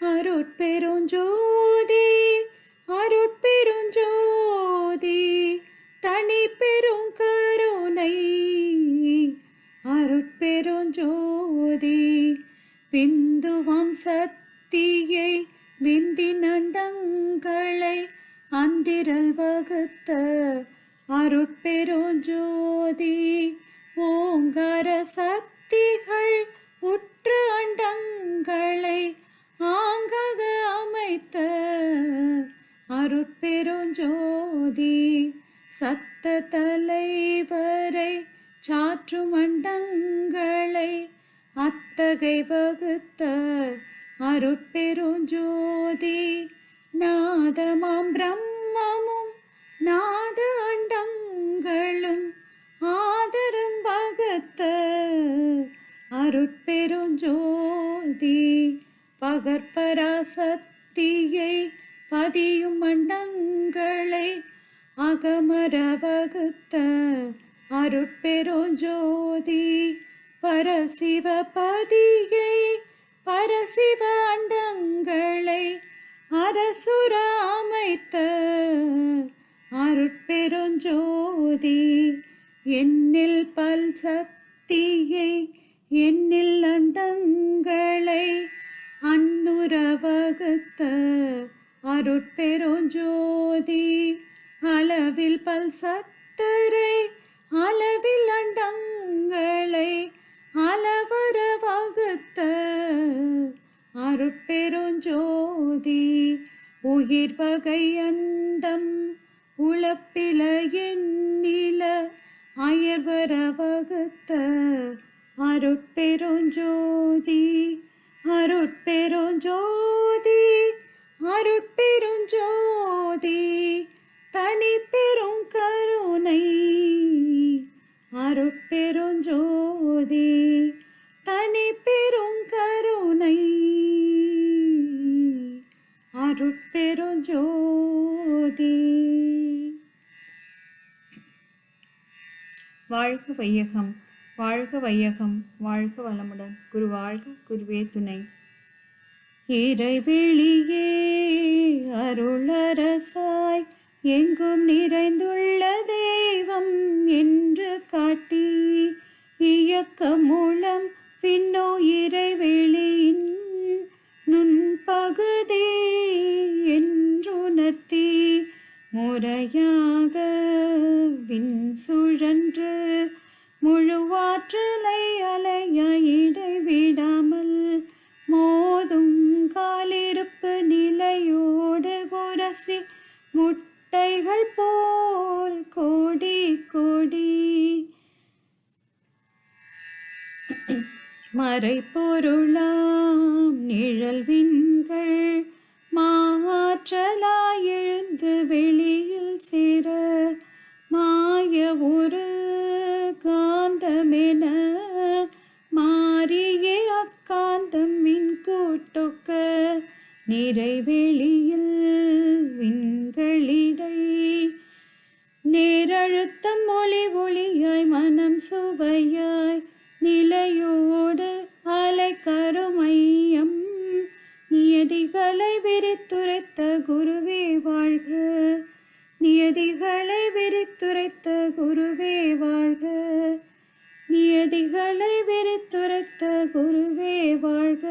அருட்பெருஞ்சோதி அருட்பெருஞ்சோதி தனி பெரும் கருணை அருட்பெருஞ்சோதி விந்துவம் சக்தியை விந்தின் அண்டங்களை அந்திரல் வகுத்த அருட்பெருஞ்சோதி ஓங்கார சக்திகள் உற்ற அண்டங்களை ஆங்காக அமைத்த அருட்பெருஞ்சோதி சத்த தலைவரை சாற்றும் அண்டங்களை அத்தகை வகுத்த அருட்பெருஞ்சோதி நாதமாம் பிரம்மமும் நாத அண்டங்களும் ஆதரம் வகுத்த அருட்பெருஞ்சோதி பகற்பராசக்தியை பதியும் அண்டங்களை அகமர வகுத்த அருட்பெருஞ்சோதி பரசிவபதியை பரசிவ அண்டங்களை அரசுர அமைத்த அருட்பெருஞ்சோதி என்னில் பல் சக்தியை என்னில் அண்டங்களை அன்னுர வகுத்த அருட்பெருஞ்சோதி அளவில் பல் சத்தரை அளவில் அண்டங்களை அளவர வகுத்த அருட்பெருஞ்சோதி உயிர் வகை அண்டம் உழப்பில எண்ணில அயர்வர வகுத்த அருட்பெருஞ்சோதி அருட்பெருஞ்சோதி அருட்பெருஞ்சோதி தனி பெரும் கருணை அருட்பெருஞ்சோதி தனி பெரும் கருணை அருட்பெருஞ்சோதி வாழ்க வையகம் வாழ்க வையகம் வாழ்க வளமுடன் குரு வாழ்க குருவே துணை இறைவெளியே அருளரசாய் எங்கும் நிறைந்துள்ள தெய்வம் என்று காட்டி இயக்க மூலம் விண்ணோ இறைவெளியின் நுண்பகுதி என்றுணர்த்தி முறையாக விண் சுழன்று முழுவாற்றலை அலையாய் இடைவிடாமல் மோதும் காலிருப்பு நிலையோடு புரசி முட்டைகள் போல் கோடி கோடி மறைப்பொருளாம் நிழல்வின்கள் மாற்றலாய் எழுந்து வெளியில் சேர மாய ஒரு காந்தமென மாறியே அக்காந்தம் மின் கூட்டொக்க நிறைவெளியில் விண்களிடை நேரழுத்தம் ஒளி ஒளியாய் மனம் சுவையாய் நிலையோடு அலை கருமையம் நியதிகளை விரித்துரைத்த குருவே வாழ்க நியதிகளை விரித்துரைத்த குருவே வாழ்க நியதிகளை விரித்துரைத்த குருவே வாழ்க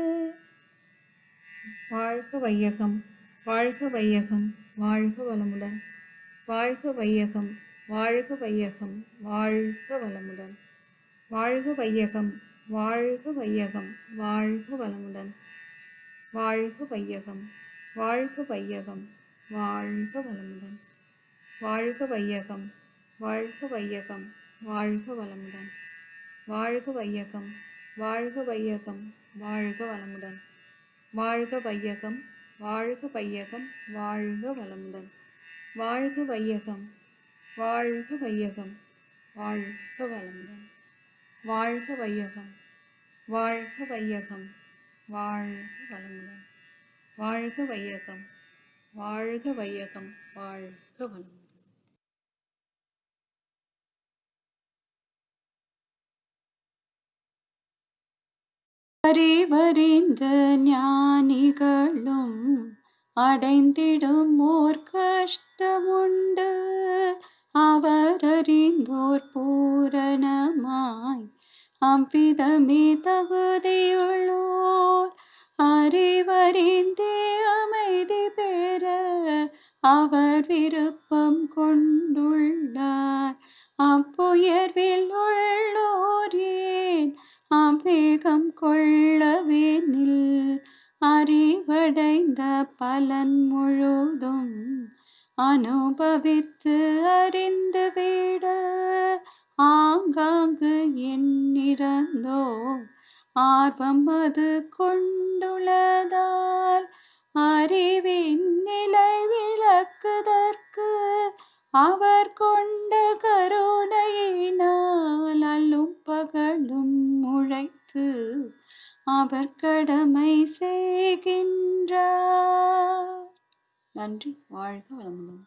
வாழ்க வையகம் வாழ்க வையகம் வாழ்க வளமுடன் வாழ்க வையகம் வாழ்க வையகம் வாழ்க வளமுடன் வாழ்க வையகம் வாழ்க வையகம் வாழ்க வளமுடன் வாழ்க வையகம் வாழ்க வையகம் வாழ்க வளமுடன் வாழ்க வையகம் வாழ்க வையகம் வாழ்க வளமுடன் வாழ்க வையகம் வாழ்க வையகம் வாழ்க வளமுடன் வாழ்க வையகம் வாழ்க வையகம் வாழ்க வளமுடன் வாழ்க வையகம் வாழ்க வையகம் வாழ்க வளமுடன் வாழ்க வையகம் வாழ்க வையகம் வாழ்க வளமுடன் வாழ்க வையகம் வாழ்க வையகம் வாழ்க வளமுடன் அறிவறிந்த ஞானி நிகழும் அடைந்திடும் ஓர் கஷ்டமுண்டு அவர் அறிந்தோர் பூரணமாய் அவ்விதமே தகுதியுள்ளோர் அறிவறிந்தே அமைதி பெற அவர் விருப்பம் கொண்டுள்ளார் அவ்வுயர்வில் உள்ளோர் ஏன் அவ்வேகம் கொள்ளவேனில் அறிவடைந்த பலன் முழுதும் அனுபவித்து அறிந்து விட ஆங்காங்கு எண்ணிறந்தோர் ஆர்வம் அது கொண்டுள்ளதால் அறிவின் நிலை விளக்குதற்கு அவர் கொண்ட கருணையினால் அல்லும் பகலும் உழைத்து அவர் கடமை செய்கின்றார் நன்றி வாழ்க வளமுடன்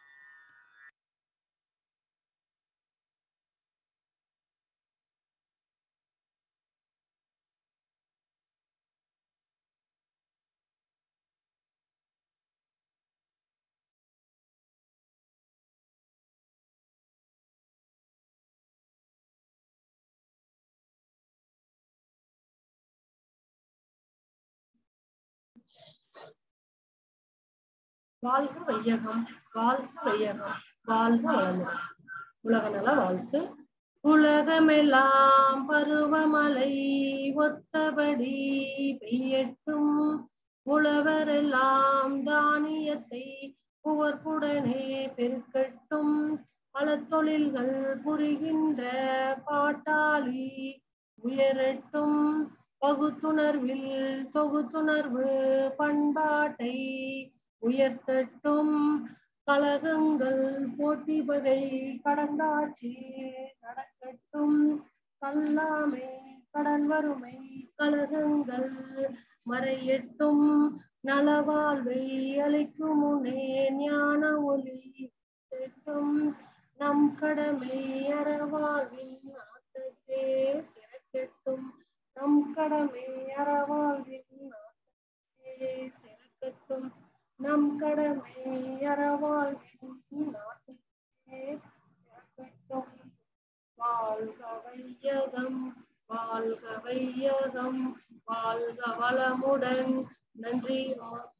வாழ்க வையகம் வாழ்க வையகம் வாழ்க வளமுடன் உலக நல வாழ்த்து உலகமெல்லாம் பருவமழை ஒத்தபடி பெய்யட்டும் உழவரெல்லாம் தானியத்தை உவர்ப்புடனே பெருக்கட்டும் பல தொழில்கள் புரிகின்ற பாட்டாளி உயரட்டும் பகுத்துணர்வில் தொகுத்துணர்வு பண்பாட்டை உயர்த்தட்டும் கழகங்கள் போட்டி வகை கடந்தாட்சி நடக்கட்டும் கல்லாமை கடன் வறுமை கழகங்கள் மறையட்டும் நலவாழ்வை அளிக்கும் முனே ஞான ஒளி செட்டும் நம் கடமை அறவாழ்வின் ஆட்டத்தே சிறக்கட்டும் நம் கடமை அறவாழ்வின் ஆட்டத்தே சிறக்கட்டும் நம் கடமை அறவாழ்வின் நாட்டுக்கே சிறக்கட்டும் வாழ்க வையகம் வாழ்க வையகம் வாழ்க வளமுடன் நன்றி அம்மா